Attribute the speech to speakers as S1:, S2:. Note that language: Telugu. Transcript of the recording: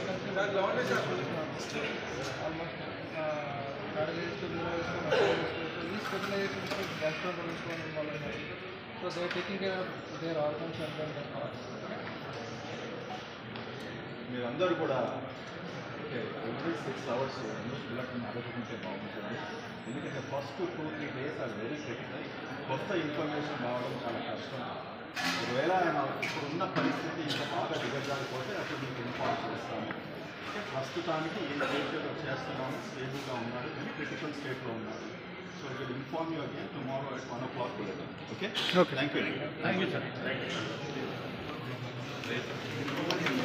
S1: ఆల్మోస్ట్ కార్డియేషన్ ఈ స్పెషలైజేషన్ గ్యాస్ట్రోంటమిస్ట్ వాళ్ళు ఉన్నారు so they taking care of their organs and then
S2: మీరందరూ కూడా ఓకే ఎవ్రీ సిక్స్ అవర్స్ పిల్లలను ఆలోచించే బాగుంటుంది ఎందుకంటే first two three days are very critical కొత్త ఇన్ఫర్మేషన్ రావడం చాలా కష్టం ఒకవేళ ఆయన ఇప్పుడున్న పరిస్థితి ఇంకా బాగా దిగజారిపోతే అప్పుడు మీకు ఇన్ఫార్మ్ చేస్తాను ప్రస్తుతానికి ఏం చేసేదో చేస్తున్నాము స్టేబుల్గా ఉన్నాడు కానీ క్రిటికల్ స్టేట్లో ఉన్నాడు so will inform you again tomorrow at one o'clock okay
S3: Okay.
S2: Thank you
S4: thank you sir
S2: thank you